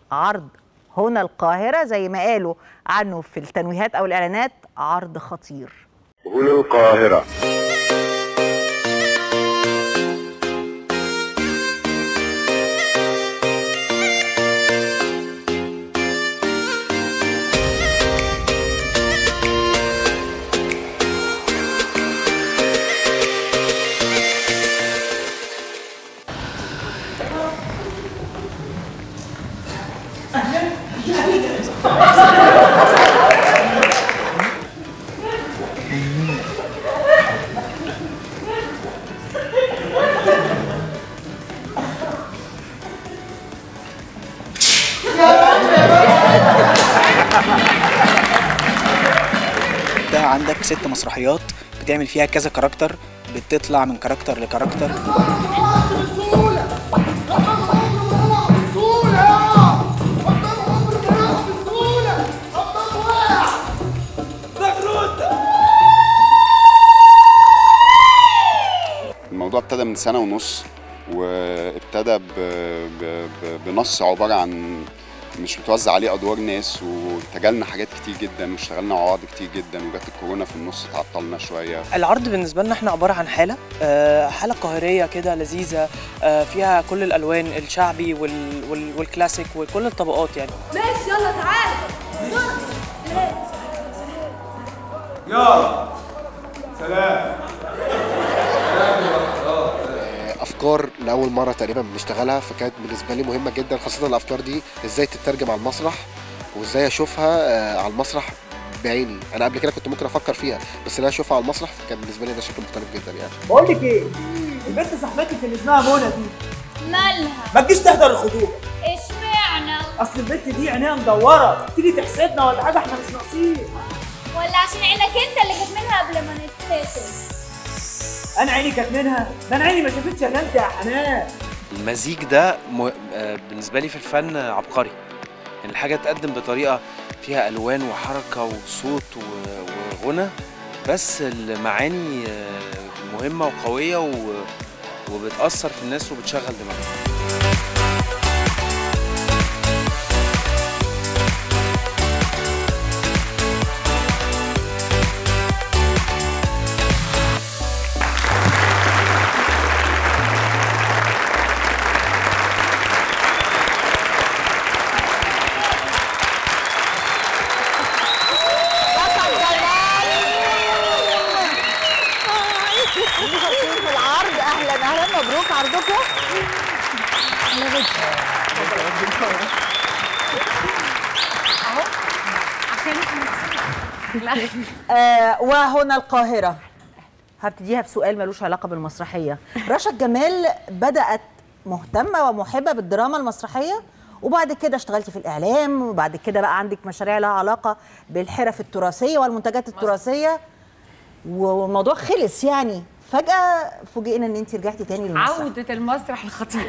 عرض هنا القاهرة زي ما قالوا عنه في التنويهات أو الإعلانات عرض خطير هنا القاهرة ده عندك ست مسرحيات بتعمل فيها كذا كاركتر بتطلع من كاركتر لكاركتر الموضوع ابتدى من سنة ونص وابتدى ب... ب... ب... بنص عبارة عن مش متوزع عليه أدوار ناس وتجالنا حاجات كتير جدا واشتغلنا مع بعض كتير جدا وجت الكورونا في النص تعطلنا شوية العرض بالنسبة لنا احنا عبارة عن حالة آه، حالة قاهرية كده لذيذة آه، فيها كل الألوان الشعبي وال... وال... والكلاسيك وكل الطبقات يعني ماشي يلا تعالى افكار لاول مره تقريبا بنشتغلها فكانت بالنسبه لي مهمه جدا خاصه الافكار دي ازاي تترجم على المسرح وازاي اشوفها آه، على المسرح بعيني انا قبل كده كنت ممكن افكر فيها بس ان انا اشوفها على المسرح فكان بالنسبه لي ده شكل مختلف جدا يعني بقول لك ايه البنت صاحبتك اللي اسمها منى دي مالها ما تجيش تحضر الخطوبه اشمعنى اصل البنت دي عينيها مدوره تيجي تحسدنا ولا حاجه احنا مش ناقصين ولا عشان عينك انت اللي جت منها قبل ما نتفاتل انا عيني كانت منها ده انا عيني ما شافتش الا انت يا حنان المزيج ده م... آه، بالنسبة لي في الفن عبقري يعني الحاجة تقدم بطريقة فيها ألوان وحركة وصوت و... وغنى بس المعاني آه، مهمة وقوية و... وبتأثر في الناس وبتشغل دماغهم في العرض أهلا أهلا مبروك عرضكم آه وهنا القاهرة هبتديها بسؤال ملوش علاقة بالمسرحية رشا الجمال بدأت مهتمة ومحبة بالدراما المسرحية وبعد كده اشتغلتي في الإعلام وبعد كده بقى عندك مشاريع لها علاقة بالحرف التراثية والمنتجات التراثية والموضوع خلص يعني فجأة فوجئنا ان انت رجعتي تاني للمسرح عودة المسرح الخطير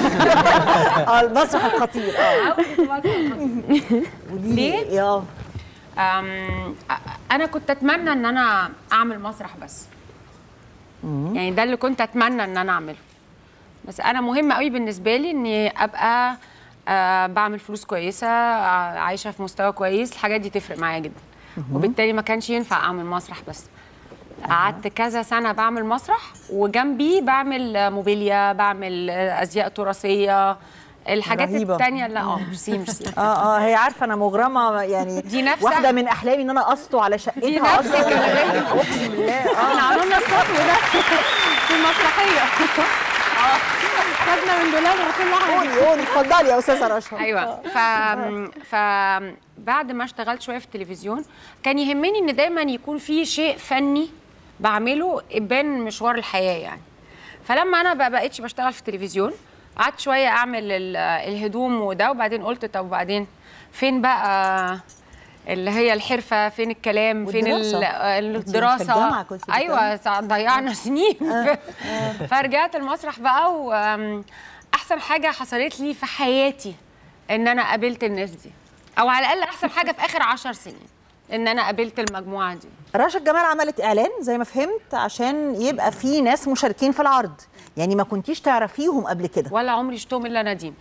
اه المسرح الخطير اه عودة المسرح الخطير قولي ليه؟ لي اه أم، أ- انا كنت اتمنى ان انا اعمل مسرح بس يعني ده اللي كنت اتمنى ان انا اعمله بس انا مهم قوي بالنسبه لي اني ابقى آه، بعمل فلوس كويسه ع- عايشه في مستوى كويس الحاجات دي تفرق معايا جدا وبالتالي ما كانش ينفع اعمل مسرح بس قعدت كذا سنه بعمل مسرح وجنبي بعمل آه، موبيليا بعمل آه، ازياء تراثيه الحاجات رهيبة. التانية لا اه ميرسي ميرسي اه اه هي عارفه انا مغرمه يعني دي نفسها- واحده من احلامي ان انا اسطو على دي شقتها نفسها اصلا كمان. اقسم بالله احنا اه عملنا الصوت ده في المسرحيه اه خدنا من دولار وكل حاجه قولي قولي اتفضلي يا استاذه رشا ايوه ف ف بعد ما اشتغلت شويه في التلفزيون كان يهمني ان دايما يكون في شيء فني بعمله ابان مشوار الحياه يعني فلما انا بقى بقيتش بشتغل في التلفزيون قعدت شويه اعمل ال- الهدوم وده وبعدين قلت طب وبعدين فين بقى اللي هي الحرفه فين الكلام فين ال- والدراسة. كنت في الدراسه الجامعة كنت في ايوه سا- ضيعنا سنين فرجعت المسرح بقى واحسن حاجه حصلت لي في حياتي ان انا قابلت الناس دي او على الاقل احسن حاجه في اخر عشر سنين ان انا قابلت المجموعه دي رشا الجمال عملت اعلان زي ما فهمت عشان يبقى في ناس مشاركين في العرض يعني ما كنتيش تعرفيهم قبل كده ولا عمري شفتهم الا نديم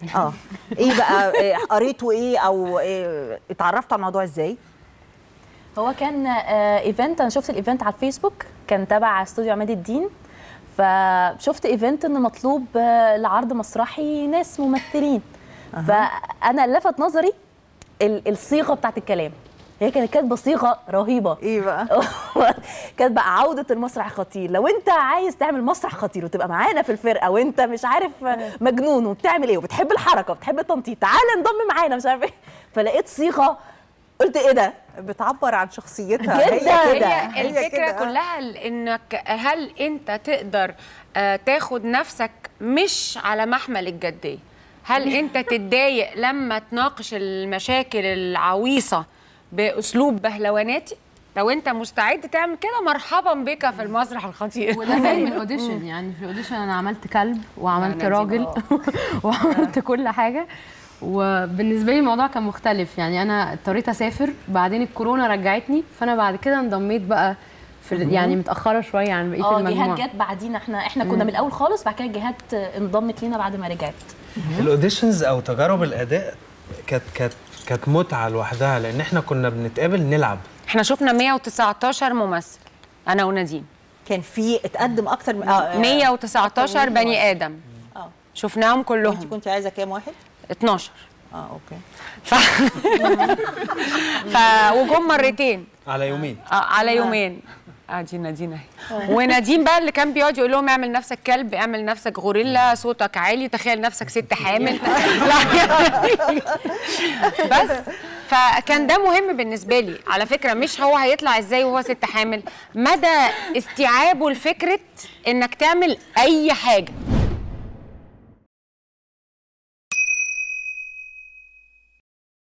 اه ايه بقى إيه قريتوا ايه او إيه اتعرفتوا على الموضوع ازاي هو كان ايفنت انا شفت الايفنت على الفيسبوك كان تبع استوديو عماد الدين فشفت ايفنت ان مطلوب آه، لعرض مسرحي ناس ممثلين فانا لفت نظري ال- الصيغه بتاعت الكلام هي كانت كاتبه صيغه رهيبه ايه بقى كانت بقى عوده المسرح خطير لو انت عايز تعمل مسرح خطير وتبقى معانا في الفرقه وانت مش عارف مجنون وبتعمل ايه وبتحب الحركه وبتحب التنطيط تعالى انضم معانا مش عارف ايه فلقيت صيغه قلت ايه ده بتعبر عن شخصيتها جدا. هي كده هي الفكره كده. كلها ال- انك هل انت تقدر آه، تاخد نفسك مش على محمل الجديه هل انت تتضايق لما تناقش المشاكل العويصه باسلوب بهلواناتي لو انت مستعد تعمل كده مرحبا بك في المسرح الخطير وده كان من الاوديشن يعني في الاوديشن انا عملت كلب وعملت أنا دي راجل وعملت كل حاجه وبالنسبه لي الموضوع كان مختلف يعني انا اضطريت اسافر بعدين الكورونا رجعتني فانا بعد كده انضميت بقى في ال- يعني متاخره شويه عن بقيه اه المجموعه جهاد جت بعدينا احنا احنا كنا مم. من الاول خالص بعد كده جهاد انضمت لينا بعد ما رجعت الاوديشنز او تجارب الاداء كانت كانت كانت متعه لوحدها لان احنا كنا بنتقابل نلعب احنا شفنا 119 ممثل انا ونادين كان في اتقدم اكتر من آه 119 بني ادم اه شفناهم كلهم انت كنت عايزه كام واحد 12 اه اوكي ف... ف... وجم مرتين على يومين آه على يومين اه دي نادين اهي ونادين بقى اللي كان بيقعد يقول لهم اعمل نفسك كلب اعمل نفسك غوريلا صوتك عالي تخيل نفسك ست حامل لا يعني بس فكان ده مهم بالنسبه لي على فكره مش هو هيطلع ازاي وهو ست حامل مدى استيعابه لفكره انك تعمل اي حاجه